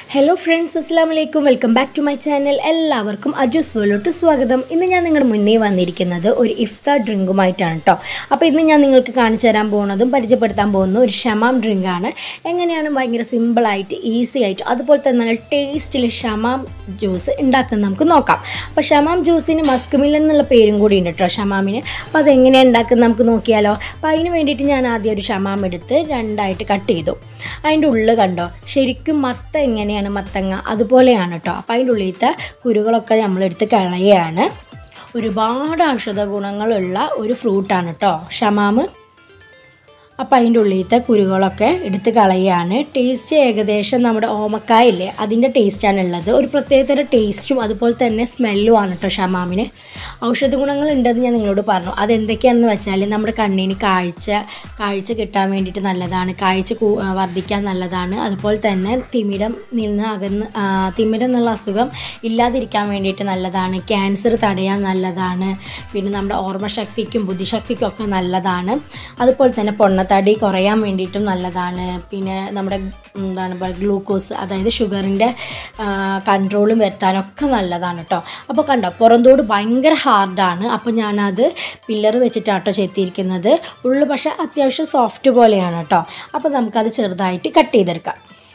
hello friends അസ്സാം വലൈക്കും welcome back to my channel എല്ലാവർക്കും അജുസ് വേലോട്ട് സ്വാഗതം ഇന്ന് ഞാൻ നിങ്ങളുടെ മുന്നേ വന്നിരിക്കുന്നത് ഒരു ഇഫ്താർ ഡ്രിങ്കുമായിട്ടാണ് കേട്ടോ അപ്പോൾ ഇന്ന് ഞാൻ നിങ്ങൾക്ക് കാണിച്ചു തരാൻ പോകുന്നതും പരിചയപ്പെടുത്താൻ പോകുന്ന ഒരു ഷമാം ഡ്രിങ്കാണ് എങ്ങനെയാണ് ഭയങ്കര സിമ്പിളായിട്ട് ഈസി ആയിട്ട് അതുപോലെ തന്നെ നല്ല ടേസ്റ്റിൽ ഷമാം ജ്യൂസ് ഉണ്ടാക്കുന്നത് നമുക്ക് നോക്കാം അപ്പോൾ ഷമാം ജ്യൂസിന് മസ്ക് മില്ലൻ എന്നുള്ള പേരും കൂടി ഉണ്ട് കേട്ടോ ഷമാമിന് അപ്പോൾ അതെങ്ങനെയാണ് ഉണ്ടാക്കുന്നത് നമുക്ക് നോക്കിയാലോ അപ്പോൾ അതിന് വേണ്ടിയിട്ട് ഞാൻ ആദ്യം ഒരു ഷമാം എടുത്ത് രണ്ടായിട്ട് കട്ട് ചെയ്തു അതിൻ്റെ ഉള്ളിൽ കണ്ടോ ശരിക്കും മത്ത എങ്ങനെയാണ് മത്തങ്ങ അതുപോലെയാണ് കേട്ടോ അപ്പോൾ അതിൻ്റെ ഉള്ളിലത്തെ കുരുകളൊക്കെ നമ്മളെടുത്ത് കളയുകയാണ് ഒരുപാട് ഔഷധ ഗുണങ്ങളുള്ള ഒരു ഫ്രൂട്ടാണ് കേട്ടോ ഷമാമ് അപ്പോൾ അതിൻ്റെ ഉള്ളിലത്തെ കുരുകളൊക്കെ എടുത്ത് കളയുകയാണ് ടേസ്റ്റ് ഏകദേശം നമ്മുടെ ഓമക്കായില്ലേ അതിൻ്റെ ടേസ്റ്റാണ് ഉള്ളത് ഒരു പ്രത്യേകതര ടേസ്റ്റും അതുപോലെ തന്നെ സ്മെല്ലും ആണ് കേട്ടോ ഷമാമിന് ഔഷധ ഗുണങ്ങൾ ഉണ്ടെന്ന് ഞാൻ നിങ്ങളോട് പറഞ്ഞു അതെന്തൊക്കെയാണെന്ന് വെച്ചാൽ നമ്മുടെ കണ്ണിന് കാഴ്ച കാഴ്ച കിട്ടാൻ വേണ്ടിയിട്ട് നല്ലതാണ് കാഴ്ച കൂ- ആ, വർദ്ധിക്കാൻ നല്ലതാണ് അതുപോലെ തന്നെ തിമിരം നിന്ന് അകന്ന് ആ, തിമിരം എന്നുള്ള അസുഖം ഇല്ലാതിരിക്കാൻ വേണ്ടിയിട്ട് നല്ലതാണ് ക്യാൻസർ തടയാൻ നല്ലതാണ് പിന്നെ നമ്മുടെ ഓർമ്മശക്തിക്കും ബുദ്ധിശക്തിക്കും ഒക്കെ നല്ലതാണ് അതുപോലെ തന്നെ പൊണ്ണത്തടി കുറയാൻ വേണ്ടിയിട്ടും നല്ലതാണ് പിന്നെ നമ്മുടെ എന്താണ് പറയുക ഗ്ലൂക്കോസ് അതായത് ഷുഗറിൻ്റെ കൺട്രോളും വരുത്താനൊക്കെ നല്ലതാണ് കേട്ടോ അപ്പോൾ കണ്ടോ പുറന്തോട് ഭയങ്കര ഹാർഡാണ് അപ്പോൾ ഞാനത് പില്ലർ വെച്ചിട്ടാട്ടോ ചെത്തിയിരിക്കുന്നത് ഉള്ളു പക്ഷേ അത്യാവശ്യം സോഫ്റ്റ് പോലെയാണ് കേട്ടോ അപ്പോൾ നമുക്കത് ചെറുതായിട്ട് കട്ട് ചെയ്തെടുക്കാം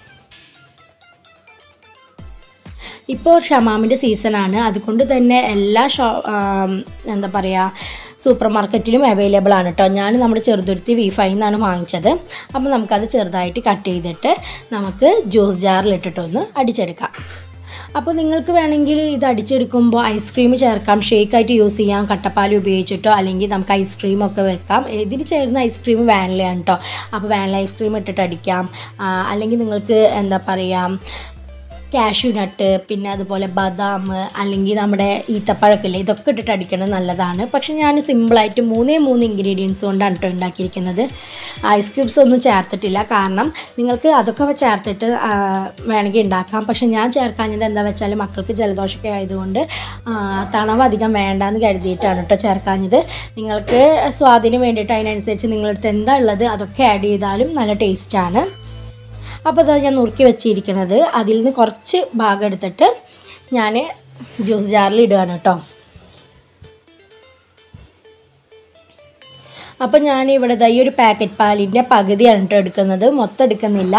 ഇപ്പോൾ ഷമാമിൻ്റെ സീസണാണ് അതുകൊണ്ട് തന്നെ എല്ലാ ഷോ ആം, എന്താ പറയുക സൂപ്പർ മാർക്കറ്റിലും അവൈലബിൾ ആണ് കേട്ടോ ഞാൻ നമ്മുടെ ചെറുതുരുത്തി വി ഫൈവ് നിന്നാണ് വാങ്ങിച്ചത് അപ്പോൾ നമുക്കത് ചെറുതായിട്ട് കട്ട് ചെയ്തിട്ട് നമുക്ക് ജ്യൂസ് ജാറിലിട്ടിട്ടൊന്ന് അടിച്ചെടുക്കാം അപ്പോൾ നിങ്ങൾക്ക് വേണമെങ്കിൽ ഇത് അടിച്ചെടുക്കുമ്പോൾ ഐസ്ക്രീം ചേർക്കാം ഷേക്കായിട്ട് യൂസ് ചെയ്യാം കട്ടപ്പാൽ ഉപയോഗിച്ചിട്ടോ അല്ലെങ്കിൽ നമുക്ക് ഐസ്ക്രീം ഒക്കെ വെക്കാം ഇതിന് ചേരുന്ന ഐസ്ക്രീം വാനിലയാണ് കേട്ടോ അപ്പോൾ വാനില ഐസ്ക്രീം ഇട്ടിട്ട് അടിക്കാം ആ, അല്ലെങ്കിൽ നിങ്ങൾക്ക് എന്താ പറയുക കാഷ്യൂ നട്ട് പിന്നെ അതുപോലെ ബദാം അല്ലെങ്കിൽ നമ്മുടെ ഈത്തപ്പഴമൊക്കെ ഇല്ലേ ഇതൊക്കെ ഇട്ടിട്ട് അടിക്കുന്നത് നല്ലതാണ് പക്ഷെ ഞാൻ സിമ്പിളായിട്ട് മൂന്നേ മൂന്ന് ഇൻഗ്രീഡിയൻസ് കൊണ്ടാണ് കേട്ടോ ഉണ്ടാക്കിയിരിക്കുന്നത് ഐസ് ക്യൂബ്സ് ഒന്നും ചേർത്തിട്ടില്ല കാരണം നിങ്ങൾക്ക് അതൊക്കെ ചേർത്തിട്ട് ആ, വേണമെങ്കിൽ ഉണ്ടാക്കാം പക്ഷെ ഞാൻ ചേർക്കാഞ്ഞത് എന്താ വെച്ചാൽ മക്കൾക്ക് ജലദോഷമൊക്കെ ആയതുകൊണ്ട് ആ, തണവ് അധികം വേണ്ടാന്ന് കരുതിയിട്ടാണ് കേട്ടോ ചേർക്കാഞ്ഞത് നിങ്ങൾക്ക് സ്വാദിന് വേണ്ടിയിട്ട് അതിനനുസരിച്ച് നിങ്ങളടുത്ത് എന്താ ഉള്ളത് അതൊക്കെ ആഡ് ചെയ്താലും നല്ല ടേസ്റ്റാണ് അപ്പോൾ അതാ ഞാൻ നുറുക്കി വെച്ചിരിക്കുന്നത് അതിൽ നിന്ന് കുറച്ച് ഭാഗം എടുത്തിട്ട് ഞാൻ ജ്യൂസ് ജാറിൽ ഇടുകയാണ് കേട്ടോ അപ്പോൾ ഞാൻ ഇവിടെ ദാ ഈ ഒരു പാക്കറ്റ് പാലിൻ്റെ പകുതിയാണ് കേട്ടോ എടുക്കുന്നത് മൊത്തം എടുക്കുന്നില്ല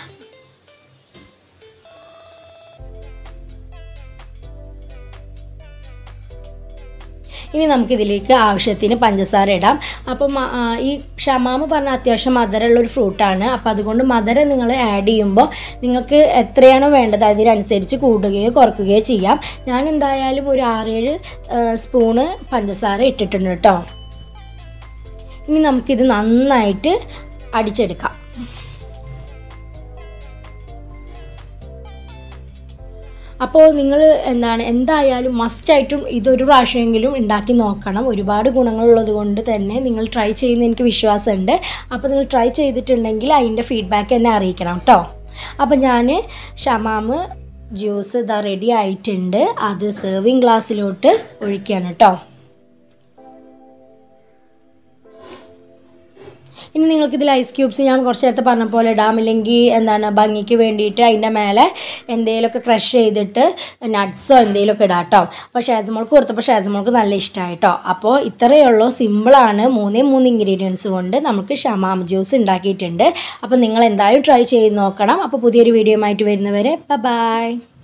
ഇനി നമുക്കിതിലേക്ക് ആവശ്യത്തിന് പഞ്ചസാര ഇടാം അപ്പം മ- ആ, ഈ ഷമാമ് പറഞ്ഞ അത്യാവശ്യം മധുരമുള്ള ഒരു ഫ്രൂട്ടാണ് അപ്പോൾ അതുകൊണ്ട് മധുരം നിങ്ങൾ ആഡ് ചെയ്യുമ്പോൾ നിങ്ങൾക്ക് എത്രയാണോ വേണ്ടത് അതിനനുസരിച്ച് കൂടുകയോ കുറയ്ക്കുകയോ ചെയ്യാം ഞാൻ എന്തായാലും ഒരു ആറേഴ് ആ, സ്പൂണ് പഞ്ചസാര ഇട്ടിട്ടുണ്ട് കേട്ടോ ഇനി നമുക്കിത് നന്നായിട്ട് അടിച്ചെടുക്കാം അപ്പോൾ നിങ്ങൾ എന്താണ് എന്തായാലും മസ്റ്റായിട്ടും ഇതൊരു പ്രാവശ്യമെങ്കിലും ഉണ്ടാക്കി നോക്കണം ഒരുപാട് ഗുണങ്ങളുള്ളത് കൊണ്ട് തന്നെ നിങ്ങൾ ട്രൈ ചെയ്യുന്ന എനിക്ക് വിശ്വാസമുണ്ട് അപ്പോൾ നിങ്ങൾ ട്രൈ ചെയ്തിട്ടുണ്ടെങ്കിൽ അതിൻ്റെ ഫീഡ്ബാക്ക് എന്നെ അറിയിക്കണം കേട്ടോ അപ്പോൾ ഞാൻ ഷമാമ് ജ്യൂസ് ഇതാ റെഡി ആയിട്ടുണ്ട് അത് സെർവിങ് ഗ്ലാസ്സിലോട്ട് ഒഴിക്കുകയാണ് കേട്ടോ ഇനി നിങ്ങൾക്ക് ഇതിൽ ഐസ് ക്യൂബ്സ് ഞാൻ കുറച്ച് നേരത്തെ പറഞ്ഞ പോലെ ഇടാം ഇല്ലെങ്കിൽ എന്താണ് ഭംഗിക്ക് വേണ്ടിയിട്ട് അതിൻ്റെ മേലെ എന്തെങ്കിലുമൊക്കെ ക്രഷ് ചെയ്തിട്ട് നട്ട്സോ എന്തെങ്കിലുമൊക്കെ ഇടാം കേട്ടോ അപ്പോൾ ഷാസമോൾക്ക് കൊടുത്തപ്പോൾ ഷാസമോൾക്ക് നല്ല ഇഷ്ടമായി കേട്ടോ അപ്പോൾ ഇത്രയേ ഉള്ളൂ സിമ്പിളാണ് മൂന്നേ മൂന്ന് ഇൻഗ്രീഡിയൻസ് കൊണ്ട് നമുക്ക് ഷമാം ജ്യൂസ് ഉണ്ടാക്കിയിട്ടുണ്ട് അപ്പോൾ നിങ്ങൾ എന്തായാലും ട്രൈ ചെയ്ത് നോക്കണം അപ്പോൾ പുതിയൊരു വീഡിയോ ആയിട്ട് വരുന്നവരെ ബൈ